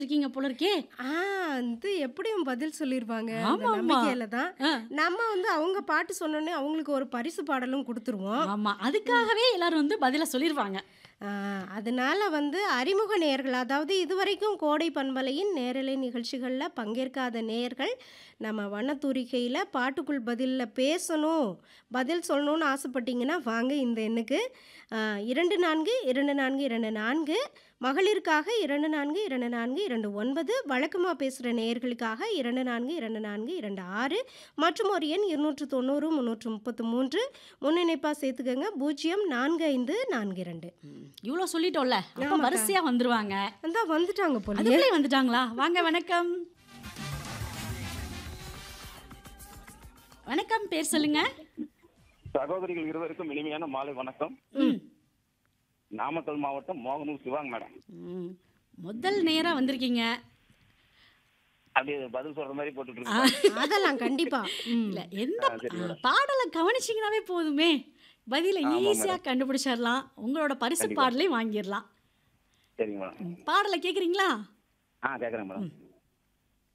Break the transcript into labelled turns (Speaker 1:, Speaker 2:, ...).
Speaker 1: இருக்கீங்க போல இருக்கே
Speaker 2: ஆ வந்து எப்படியும் பதில் சொல்லிருவாங்க அந்த
Speaker 1: ஆமா, ஆமா.
Speaker 2: நம்பிக்கையில தான்
Speaker 1: ஆ,
Speaker 2: நம்ம வந்து அவங்க பாட்டு சொன்னோன்னே அவங்களுக்கு ஒரு பரிசு பாடலும் கொடுத்துருவோம்
Speaker 1: ஆமா அதுக்காகவே எல்லாரும் வந்து பதில சொல்லிருவாங்க
Speaker 2: ஆ, அதனால வந்து அறிமுக நேயர்கள் அதாவது இதுவரைக்கும் கோடை பண்பலையின் நேரலை நிகழ்ச்சிகளில் பங்கேற்காத நேயர்கள் நம்ம வண்ணத்தூரிகையில் பாட்டுக்குள் பதிலில் பேசணும் பதில் சொல்லணும்னு ஆசைப்பட்டீங்கன்னா வாங்க இந்த எண்ணுக்கு ஆ, இரண்டு நான்கு இரண்டு நான்கு இரண்டு நான்கு மகளிருக்காக இரண்டு நான்கு இரண்டு நான்கு இரண்டு ஒன்பது வழக்கமாக பேசுகிற நேயர்களுக்காக இரண்டு நான்கு இரண்டு நான்கு இரண்டு ஆறு மற்றும் ஒரு எண் இருநூற்று தொண்ணூறு முந்நூற்று முப்பத்து மூன்று முன்னிணைப்பாக சேர்த்துக்கோங்க பூஜ்ஜியம் நான்கு ஐந்து நான்கு இரண்டு
Speaker 1: இவ்வளோ சொல்லிட்டோம்ல அப்ப
Speaker 2: ஆமாக்கா.
Speaker 1: வரிசையா வந்துருவாங்க
Speaker 2: அந்த வந்துட்டாங்க போல
Speaker 1: அதுக்குள்ளே வந்துட்டாங்களா வாங்க வணக்கம் வணக்கம் பேர் சொல்லுங்க
Speaker 3: சகோதரிகள் இருவருக்கும் இனிமையான மாலை வணக்கம்
Speaker 1: ம்.
Speaker 3: நாமக்கல் மாவட்டம் மோகனூர் சிவாங் மேடம்
Speaker 1: ம். முதல் நேரா வந்திருக்கீங்க
Speaker 3: அப்படியே பதில் சொல்ற மாதிரி போட்டுட்டு இருக்கேன்
Speaker 2: அதெல்லாம் கண்டிப்பா ம்.
Speaker 1: இல்ல எந்த
Speaker 3: ஆ, சரி,
Speaker 1: ஆ, பாடலை கவனிச்சீங்கன்னாவே போதுமே பதில
Speaker 3: ஆமா,
Speaker 1: ஈஸியா கண்டுபிடிச்சிடலாம் உங்களோட பரிசு
Speaker 3: கண்டிப்பா.
Speaker 1: பாடலையும் வாங்கிடலாம்
Speaker 3: சரிங்க மேடம்
Speaker 1: பாடலை கேக்குறீங்களா
Speaker 3: ஆ கேட்குறேன் மேடம்